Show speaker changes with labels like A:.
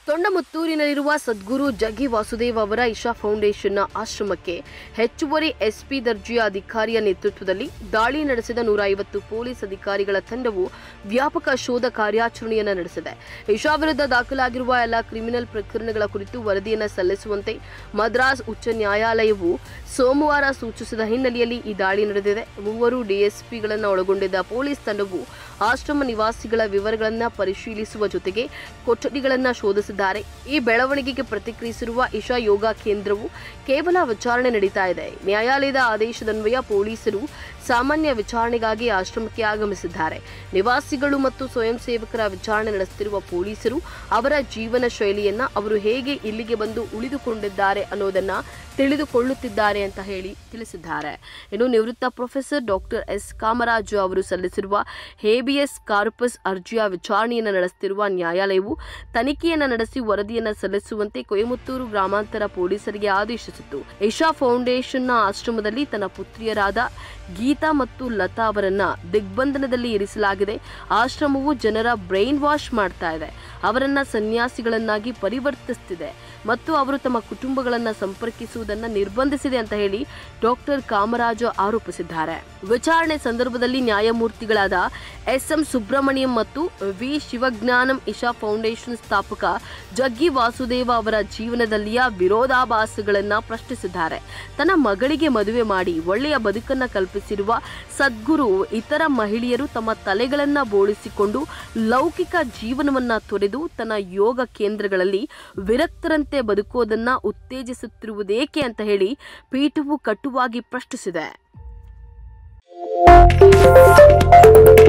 A: ತೊಂಡಮುತ್ತೂರಿನಲ್ಲಿರುವ ಸದ್ಗುರು ಜಗ್ಗಿ ವಾಸುದೇವ್ ಅವರ ಇಶಾ ಫೌಂಡೇಶನ್ನ ಆಶ್ರಮಕ್ಕೆ ಹೆಚ್ಚುವರಿ ಎಸ್ಪಿ ದರ್ಜೆಯ ಅಧಿಕಾರಿಯ ನೇತೃತ್ವದಲ್ಲಿ ದಾಳಿ ನಡೆಸಿದ ನೂರ ಐವತ್ತು ಪೊಲೀಸ್ ಅಧಿಕಾರಿಗಳ ತಂಡವು ವ್ಯಾಪಕ ಶೋಧ ಕಾರ್ಯಾಚರಣೆಯನ್ನು ನಡೆಸಿದೆ ಇಶಾ ವಿರುದ್ಧ ದಾಖಲಾಗಿರುವ ಎಲ್ಲ ಕ್ರಿಮಿನಲ್ ಪ್ರಕರಣಗಳ ಕುರಿತು ವರದಿಯನ್ನು ಸಲ್ಲಿಸುವಂತೆ ಮದ್ರಾಸ್ ಉಚ್ಚ ನ್ಯಾಯಾಲಯವು ಸೋಮವಾರ ಸೂಚಿಸಿದ ಹಿನ್ನೆಲೆಯಲ್ಲಿ ಈ ದಾಳಿ ನಡೆದಿದೆ ಮೂವರು ಡಿಎಸ್ಪಿಗಳನ್ನು ಒಳಗೊಂಡಿದ್ದ ಪೊಲೀಸ್ ತಂಡವು ಆಶ್ರಮ ನಿವಾಸಿಗಳ ವಿವರಗಳನ್ನು ಪರಿಶೀಲಿಸುವ ಜೊತೆಗೆ ಕೊಠಡಿಗಳನ್ನು ಶೋಧಿಸಿದ್ದಾರೆ ಈ ಬೆಳವಣಿಗೆಗೆ ಪ್ರತಿಕ್ರಿಯಿಸಿರುವ ಇಶಾ ಯೋಗ ಕೇಂದ್ರವು ಕೇವಲ ವಿಚಾರಣೆ ನಡೀತಾ ಇದೆ ನ್ಯಾಯಾಲಯದ ಆದೇಶದನ್ವಯ ಪೊಲೀಸರು ಸಾಮಾನ್ಯ ವಿಚಾರಣೆಗಾಗಿ ಆಶ್ರಮಕ್ಕೆ ಆಗಮಿಸಿದ್ದಾರೆ ನಿವಾಸಿಗಳು ಮತ್ತು ಸ್ವಯಂ ಸೇವಕರ ವಿಚಾರಣೆ ನಡೆಸುತ್ತಿರುವ ಪೊಲೀಸರು ಅವರ ಜೀವನ ಶೈಲಿಯನ್ನ ಅವರು ಹೇಗೆ ಇಲ್ಲಿಗೆ ಬಂದು ಉಳಿದುಕೊಂಡಿದ್ದಾರೆ ಅನ್ನೋದನ್ನ ತಿಳಿದುಕೊಳ್ಳುತ್ತಿದ್ದಾರೆ ಅಂತ ಹೇಳಿ ತಿಳಿಸಿದ್ದಾರೆ ಇನ್ನು ನಿವೃತ್ತ ಪ್ರೊಫೆಸರ್ ಡಾಕ್ಟರ್ ಎಸ್ ಕಾಮರಾಜು ಅವರು ಸಲ್ಲಿಸಿರುವ ಹೇಬಿಯಸ್ ಕಾರ್ಪಸ್ ಅರ್ಜಿಯ ವಿಚಾರಣೆಯನ್ನು ನಡೆಸುತ್ತಿರುವ ನ್ಯಾಯಾಲಯವು ತನಿಖೆಯನ್ನು ನಡೆಸಿ ವರದಿಯನ್ನು ಸಲ್ಲಿಸುವಂತೆ ಕೊಯಮತ್ತೂರು ಗ್ರಾಮಾಂತರ ಪೊಲೀಸರಿಗೆ ಆದೇಶಿಸಿತ್ತು ಇಶಾ ಫೌಂಡೇಶನ್ನ ಆಶ್ರಮದಲ್ಲಿ ತನ್ನ ಪುತ್ರಿಯರಾದ ಗೀತಾ ಮತ್ತು ಲತಾ ಅವರನ್ನ ದಿಗ್ಬಂಧನದಲ್ಲಿ ಇರಿಸಲಾಗಿದೆ ಆಶ್ರಮವು ಜನರ ಬ್ರೈನ್ ವಾಶ್ ಮಾಡ್ತಾ ಇದೆ ಅವರನ್ನ ಸನ್ಯಾಸಿಗಳನ್ನಾಗಿ ಪರಿವರ್ತಿಸುತ್ತಿದೆ ಮತ್ತು ಅವರು ತಮ್ಮ ಕುಟುಂಬಗಳನ್ನ ಸಂಪರ್ಕಿಸುವುದನ್ನ ನಿರ್ಬಂಧಿಸಿದೆ ಅಂತ ಹೇಳಿ ಡಾಕ್ಟರ್ ಕಾಮರಾಜು ಆರೋಪಿಸಿದ್ದಾರೆ ವಿಚಾರಣೆ ಸಂದರ್ಭದಲ್ಲಿ ನ್ಯಾಯಮೂರ್ತಿಗಳಾದ ಎಸ್ ಎಂ ಸುಬ್ರಹ್ಮಣ್ಯಂ ಮತ್ತು ವಿ ಶಿವಜ್ಞಾನಂ ಇಶಾ ಫೌಂಡೇಶನ್ ಸ್ಥಾಪಕ ಜಗ್ಗಿ ವಾಸುದೇವ ಅವರ ಜೀವನದಲ್ಲಿಯ ವಿರೋಧಾಭಾಸಗಳನ್ನ ಪ್ರಶ್ನಿಸಿದ್ದಾರೆ ತನ್ನ ಮಗಳಿಗೆ ಮದುವೆ ಮಾಡಿ ಒಳ್ಳೆಯ ಬದುಕನ್ನ ಕಲ್ಪಿಸಿರುವ ಸದ್ಗುರು ಇತರ ಮಹಿಳೆಯರು ತಮ್ಮ ತಲೆಗಳನ್ನ ಬೋಳಿಸಿಕೊಂಡು ಲೌಕಿಕ ಜೀವನವನ್ನ ತೊರೆದು ತನ್ನ ಯೋಗ ಕೇಂದ್ರಗಳಲ್ಲಿ ವಿರಕ್ತರಂತೆ ಬದುಕೋದನ್ನ ಉತ್ತೇಜಿಸುತ್ತಿರುವುದೇಕೆ ಅಂತ ಹೇಳಿ ಪೀಠವು ಕಟುವಾಗಿ ಪ್ರಶ್ನಿಸಿದೆ